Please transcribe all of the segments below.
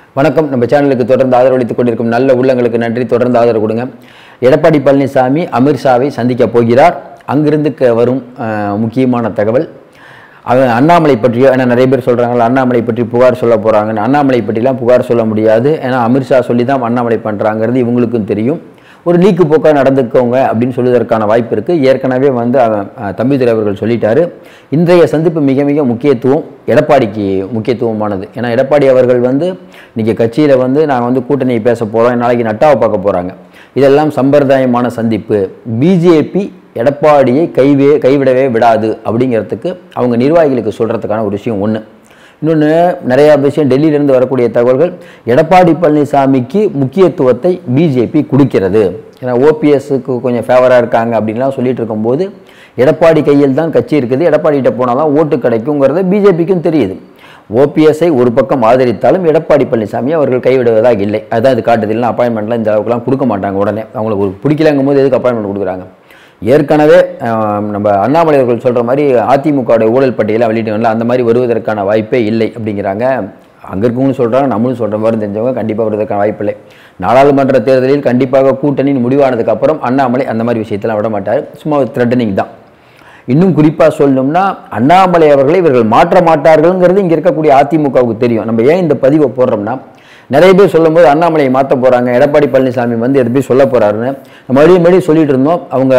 வணக்கம் நம்ம சேனலுக்கு தொடர்ந்து ஆதரவளித்துக் கொண்டிருக்கும் நல்ல உள்ளங்களுக்கு நன்றி தொடர்ந்து ஆதரவு கொடுங்க எடப்பாடி பழனிசாமி அமித்ஷாவை சந்திக்க போகிறார் அங்கிருந்து க- வரும் அஹ், முக்கியமான தகவல் அவன் அண்ணாமலை பற்றியோ ஏன்னா நிறைய பேர் சொல்கிறாங்க அண்ணாமலை பற்றி புகார் சொல்ல போகிறாங்கன்னு அண்ணாமலை பற்றிலாம் புகார் சொல்ல முடியாது ஏன்னா அமித்ஷா சொல்லி தான் அண்ணாமலை பண்ணுறாங்கிறது இவங்களுக்கும் தெரியும் ஒரு நீக்கு போக்காக நடந்துக்கோங்க அப்படின்னு சொல்வதற்கான வாய்ப்பு இருக்குது ஏற்கனவே வந்து அவன் அஹ், தம்பிதுரை அவர்கள் சொல்லிட்டாரு இன்றைய சந்திப்பு மிக மிக முக்கியத்துவம் எடப்பாடிக்கு முக்கியத்துவமானது ஏன்னா எடப்பாடி அவர்கள் வந்து இன்றைக்கி கட்சியில் வந்து நாங்கள் வந்து கூட்டணியை பேச போகிறோம் நாளைக்கு நட்டாவை பார்க்க போகிறாங்க இதெல்லாம் சம்பிரதாயமான சந்திப்பு பிஜேபி எடப்பாடியை கைவே கைவிடவே விடாது அப்படிங்கிறதுக்கு அவங்க நிர்வாகிகளுக்கு சொல்கிறதுக்கான ஒரு விஷயம் ஒன்று இன்னொன்று நிறையா விஷயம் டெல்லியிலேருந்து வரக்கூடிய தகவல்கள் எடப்பாடி பழனிசாமிக்கு முக்கியத்துவத்தை பிஜேபி கொடுக்கிறது ஏன்னா ஓபிஎஸ்க்கு கொஞ்சம் ஃபேவராக இருக்காங்க அப்படின்லாம் சொல்லிட்டு இருக்கும்போது எடப்பாடி கையில் தான் கட்சி இருக்குது எடப்பாடிகிட்ட போனால் தான் ஓட்டு கிடைக்குங்கிறது பிஜேபிக்கும் தெரியுது ஓபிஎஸ்ஐ ஒரு பக்கம் ஆதரித்தாலும் எடப்பாடி பழனிசாமி அவர்கள் கைவிடுவதாக இல்லை அதான் இது காட்டுது இல்லைன்னா அப்பாயின்மெண்ட்லாம் இந்த அளவுக்குலாம் கொடுக்க மாட்டாங்க உடனே அவங்களுக்கு ஒரு பிடிக்கலங்கும் போது எதுக்கு அப்பாயின்மெண்ட் கொடுக்குறாங்க ஏற்கனவே அஹ், நம்ம அண்ணாமலை அவர்கள் சொல்கிற மாதிரி அதிமுகவுடைய ஊழல் பட்டியலை வெளியிட்டவங்கள அந்த மாதிரி வருவதற்கான வாய்ப்பே இல்லை அப்படிங்கிறாங்க அங்கே இருக்கவங்களும் சொல்கிறாங்க நம்மளும் சொல்கிற மாதிரி தெரிஞ்சவங்க கண்டிப்பாக வருவதற்கான வாய்ப்பு இல்லை நாடாளுமன்ற தேர்தலில் கண்டிப்பாக கூட்டணியின் முடிவானதுக்கு அப்புறம் அண்ணாமலை அந்த மாதிரி விஷயத்தெல்லாம் விட மாட்டார் சும்மா த்ரெட்டனிங் தான் இன்னும் குறிப்பாக சொல்லணும்னா அண்ணாமலை அவர்களை இவர்கள் மாற்ற மாட்டார்கள்ங்கிறது இங்கே இருக்கக்கூடிய அதிமுகவுக்கு தெரியும் நம்ம ஏன் இந்த பதிவை போடுறோம்னா நிறைய பேர் சொல்லும்போது அண்ணாமலையை மாற்ற போகிறாங்க எடப்பாடி பழனிசாமி வந்து எது போய் சொல்ல போகிறாருன்னு மறுபடியும் மறுபடியும் சொல்லிட்டு இருந்தோம் அவங்க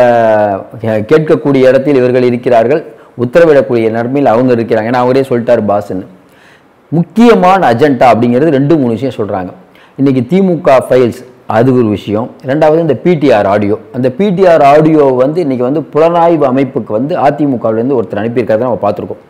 கே- கேட்கக்கூடிய இடத்தில் இவர்கள் இருக்கிறார்கள் உத்தரவிடக்கூடிய நன்மையில் அவங்க இருக்கிறாங்க ஏன்னா அவரே சொல்லிட்டார் பாஸ்ன்னு முக்கியமான அஜெண்டா அப்படிங்கிறது ரெண்டு மூணு விஷயம் சொல்கிறாங்க இன்றைக்கி திமுக ஃபைல்ஸ் அது ஒரு விஷயம் ரெண்டாவது இந்த பிடிஆர் ஆடியோ அந்த பிடிஆர் ஆடியோ வந்து இன்றைக்கி வந்து புலனாய்வு அமைப்புக்கு வந்து அதிமுகவிலேருந்து ஒருத்தர் அனுப்பியிருக்காரு நம்ம பார்த்துருக்கோம்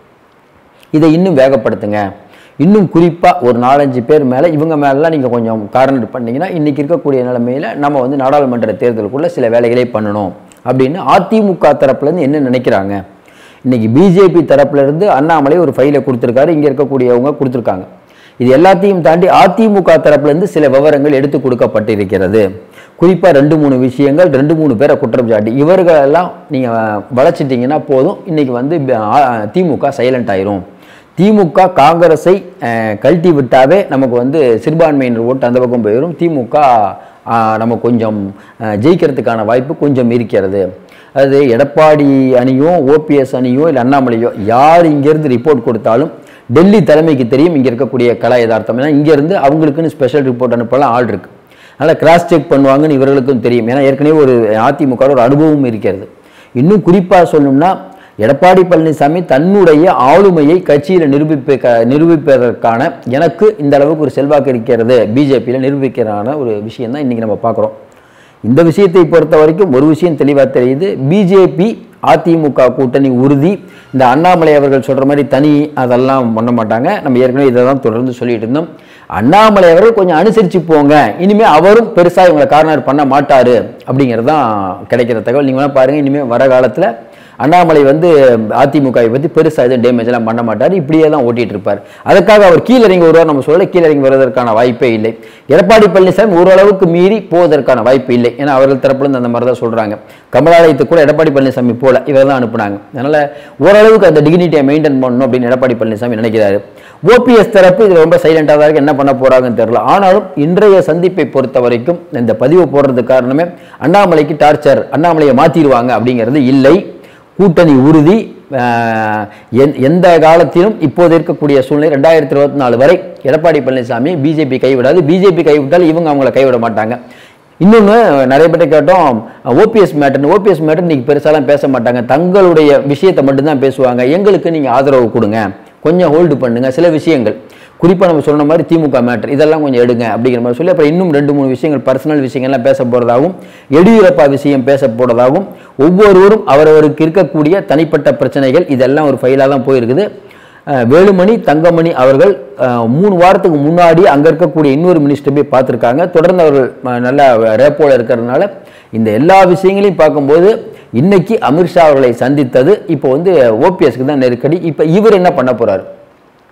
இதை இன்னும் வேகப்படுத்துங்க இன்னும் குறிப்பாக ஒரு நாலஞ்சு பேர் மேலே இவங்க மேலெலாம் நீங்கள் கொஞ்சம் கார்னர் பண்ணீங்கன்னா இன்றைக்கி இருக்கக்கூடிய நிலைமையில் நம்ம வந்து நாடாளுமன்ற தேர்தலுக்குள்ளே சில வேலைகளை பண்ணணும் அப்படின்னு அதிமுக தரப்புலேருந்து என்ன நினைக்கிறாங்க இன்றைக்கி பிஜேபி தரப்புலேருந்து அண்ணாமலை ஒரு ஃபைலை கொடுத்துருக்காரு இங்கே இருக்கக்கூடியவங்க கொடுத்துருக்காங்க இது எல்லாத்தையும் தாண்டி அதிமுக தரப்புலேருந்து சில விவரங்கள் எடுத்து கொடுக்கப்பட்டிருக்கிறது குறிப்பாக ரெண்டு மூணு விஷயங்கள் ரெண்டு மூணு பேரை குற்றம் சாட்டி இவர்களெல்லாம் நீங்கள் வளைச்சிட்டிங்கன்னா போதும் இன்றைக்கி வந்து ப- ஆ- திமுக சைலண்ட் ஆயிரும் திமுக காங்கிரஸை அஹ், கழட்டி விட்டாவே நமக்கு வந்து சிறுபான்மையினர் ஓட்டு அந்த பக்கம் போயிடும் திமுக ஆஹ், நம்ம கொஞ்சம் அஹ், ஜெயிக்கிறதுக்கான வாய்ப்பு கொஞ்சம் இருக்கிறது அது எடப்பாடி அணியோ ஓபிஎஸ் அணியோ இல்லை அண்ணாமலையோ யார் இங்கேருந்து ரிப்போர்ட் கொடுத்தாலும் டெல்லி தலைமைக்கு தெரியும் இங்கே இருக்கக்கூடிய கலா யதார்த்தம் ஏன்னா இங்கேருந்து அவங்களுக்குன்னு ஸ்பெஷல் ரிப்போர்ட் அனுப்பலாம் ஆள் இருக்கு அதனால் கிராஸ் செக் பண்ணுவாங்கன்னு இவர்களுக்கும் தெரியும் ஏன்னா ஏற்கனவே ஒரு அதிமுக வோட ஒரு அனுபவம் இருக்கிறது இன்னும் குறிப்பாக சொல்லணும்னா எடப்பாடி பழனிசாமி தன்னுடைய ஆளுமையை கட்சியில் நிரூபிப்ப நிரூபிப்பதற்கான எனக்கு இந்த அளவுக்கு ஒரு செல்வாக்கு இருக்கிறது பிஜேபியில் நிரூபிக்கிறதான ஒரு விஷயம் தான் இன்றைக்கி நம்ம பார்க்குறோம் இந்த விஷயத்தை பொறுத்த வரைக்கும் ஒரு விஷயம் தெளிவாக தெரியுது பிஜேபி அதிமுக கூட்டணி உறுதி இந்த அண்ணாமலை அவர்கள் சொல்கிற மாதிரி தனி அதெல்லாம் பண்ண மாட்டாங்க நம்ம ஏற்கனவே இதை தான் தொடர்ந்து சொல்லிட்டு இருந்தோம் அண்ணாமலை அவர்கள் கொஞ்சம் அனுசரித்து போங்க இனிமேல் அவரும் பெருசாக இவங்களை கார்னர் பண்ண மாட்டார் அப்படிங்கிறது தான் கிடைக்கிற தகவல் நீங்கள் வேணால் பாருங்கள் இனிமேல் வர காலத்தில் அண்ணாமலை வந்து அதிமுகவை பற்றி பெருசாக எதுவும் டேமேஜ் எல்லாம் பண்ண மாட்டார் இப்படியே தான் ஓட்டிட்டு இருப்பார் அதுக்காக அவர் கீழே இறங்கி வருவார் நம்ம சொல்ல கீழே இறங்கி வருவதற்கான வாய்ப்பே இல்லை எடப்பாடி பழனிசாமி ஓரளவுக்கு மீறி போவதற்கான வாய்ப்பு இல்லை ஏன்னா அவர்கள் தரப்புலேருந்து அந்த மாதிரி தான் சொல்கிறாங்க கமலாலயத்துக்கு கூட எடப்பாடி பழனிசாமி போல இவர் தான் அனுப்புனாங்க அதனால் ஓரளவுக்கு அந்த டிகினிட்டியை மெயின்டைன் பண்ணணும் அப்படின்னு எடப்பாடி பழனிசாமி நினைக்கிறாரு ஓபிஎஸ் தரப்பு இது ரொம்ப சைலண்டாக தான் இருக்கு என்ன பண்ண போறாங்கன்னு தெரியல ஆனாலும் இன்றைய சந்திப்பை பொறுத்த வரைக்கும் இந்த பதிவு போடுறதுக்கு காரணமே அண்ணாமலைக்கு டார்ச்சர் அண்ணாமலையை மாற்றிடுவாங்க அப்படிங்கிறது இல்லை கூட்டணி உறுதி ஆஹ், எந்- எந்த காலத்திலும் இப்போது இருக்கக்கூடிய சூழ்நிலை ரெண்டாயிரத்தி இருபத்தி நாலு வரை எடப்பாடி பழனிசாமி பிஜேபி கைவிடாது பிஜேபி கைவிட்டால் இவங்க அவங்கள கைவிட மாட்டாங்க இன்னொன்று நிறைய பேர்ட்ட கேட்டோம் ஓபிஎஸ் மேட்டர் ஓபிஎஸ் மேட்டர் இன்னைக்கு பெருசாலாம் பேச மாட்டாங்க தங்களுடைய விஷயத்தை மட்டும்தான் பேசுவாங்க எங்களுக்கு நீங்கள் ஆதரவு கொடுங்க கொஞ்சம் ஹோல்டு பண்ணுங்க சில விஷயங்கள் குறிப்பாக நம்ம சொன்ன மாதிரி திமுக மேட்டர் இதெல்லாம் கொஞ்சம் எடுங்க அப்படிங்கிற மாதிரி சொல்லி அப்புறம் இன்னும் ரெண்டு மூணு விஷயங்கள் பர்சனல் விஷயங்கள்லாம் பேச போகிறதாகவும் எடியூரப்பா விஷயம் பேச போகிறதாகவும் ஒவ்வொருவரும் அவரவருக்கு இருக்கக்கூடிய தனிப்பட்ட பிரச்சனைகள் இதெல்லாம் ஒரு ஃபைலாக தான் போயிருக்குது அஹ் வேலுமணி தங்கமணி அவர்கள் அஹ், மூணு வாரத்துக்கு முன்னாடி அங்கே இருக்கக்கூடிய இன்னொரு மினிஸ்டர் போய் பார்த்துருக்காங்க தொடர்ந்து அவர்கள் அஹ், நல்ல ரேப்போல இருக்கிறதுனால இந்த எல்லா விஷயங்களையும் பார்க்கும்போது இன்னைக்கு அமித்ஷா அவர்களை சந்தித்தது இப்போ வந்து ஓபிஎஸ்க்கு தான் நெருக்கடி இப்போ இவர் என்ன பண்ண போறாரு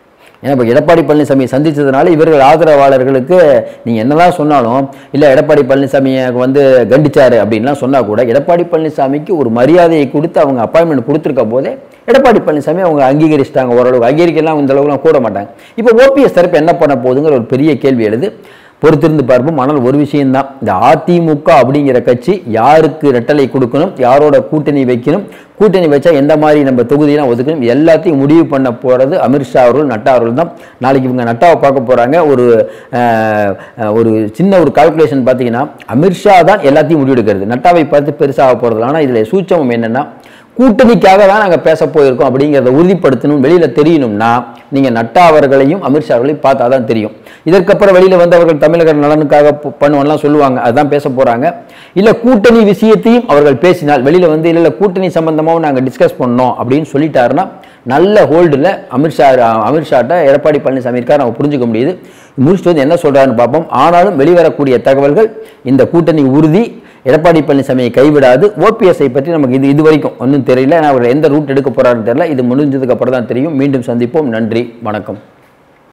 ஏன்னா இப்போ எடப்பாடி பழனிசாமியை சந்திச்சதுனால இவர்கள் ஆதரவாளர்களுக்கு நீங்கள் என்னதான் சொன்னாலும் இல்லை எடப்பாடி பழனிசாமியை வந்து கண்டிச்சாரு அப்படின்லாம் சொன்னால் கூட எடப்பாடி பழனிசாமிக்கு ஒரு மரியாதையை கொடுத்து அவங்க அப்பாயின்மெண்ட் கொடுத்துருக்க போதே எடப்பாடி பழனிசாமி அவங்க அங்கீகரிச்சிட்டாங்க ஓரளவுக்கு அங்கீகரிக்கலாம் இந்த அளவுக்குலாம் கூட மாட்டாங்க இப்போ ஓபிஎஸ் தரப்பு என்ன பண்ண போகுதுங்கிற ஒரு பெரிய கேள்வி எழுது பொறுத்திருந்து பார்ப்போம் ஆனால் ஒரு விஷயம்தான் இந்த அதிமுக அப்படிங்கிற கட்சி யாருக்கு ரெட்டலை கொடுக்கணும் யாரோட கூட்டணி வைக்கணும் கூட்டணி வச்சா எந்த மாதிரி நம்ம தொகுதியெல்லாம் ஒதுக்கணும் எல்லாத்தையும் முடிவு பண்ண போகிறது அமித்ஷா அவர்கள் நட்டா அவர்கள் தான் நாளைக்கு இவங்க நட்டாவை பார்க்க போகிறாங்க ஒரு அஹ், அஹ், ஒரு சின்ன ஒரு கால்குலேஷன் பார்த்தீங்கன்னா அமித்ஷா தான் எல்லாத்தையும் முடிவெடுக்கிறது நட்டாவை பார்த்து பெருசாக போகிறது ஆனால் இதில் சூட்சமம் என்னென்னா கூட்டணிக்காக தான் நாங்கள் பேச போயிருக்கோம் அப்படிங்கிறத உறுதிப்படுத்தணும் வெளியில் தெரியணும்னா நீங்கள் நட்டா அவர்களையும் அமித்ஷா அவர்களையும் பார்த்தா தான் தெரியும் இதற்கப்புறம் வெளியில் வந்து அவர்கள் தமிழக நலனுக்காக ப- பண்ணுவோம்லாம் சொல்லுவாங்க அதான் பேச போகிறாங்க இல்லை கூட்டணி விஷயத்தையும் அவர்கள் பேசினால் வெளியில் வந்து இல்லை இல்லை கூட்டணி சம்பந்தமாகவும் நாங்கள் டிஸ்கஸ் பண்ணோம் அப்படின்னு சொல்லிட்டாருன்னா நல்ல ஹோல்டில் அமித்ஷா அமித்ஷாட்ட எடப்பாடி பழனிசாமி இருக்கார் நம்ம புரிஞ்சுக்க முடியுது முடிச்சுட்டு வந்து என்ன சொல்கிறாருன்னு பார்ப்போம் ஆனாலும் வெளிவரக்கூடிய தகவல்கள் இந்த கூட்டணி உறுதி எடப்பாடி பழனிசாமியை கைவிடாது ஓபிஎஸ்ஐ பற்றி நமக்கு இது இது வரைக்கும் ஒன்றும் தெரியல ஏன்னா அவர் எந்த ரூட் எடுக்க போறாருன்னு தெரியல இது முடிஞ்சதுக்கு அப்புறம் தான் தெரியும் மீண்டும் சந்திப்போம் நன்றி வணக்கம்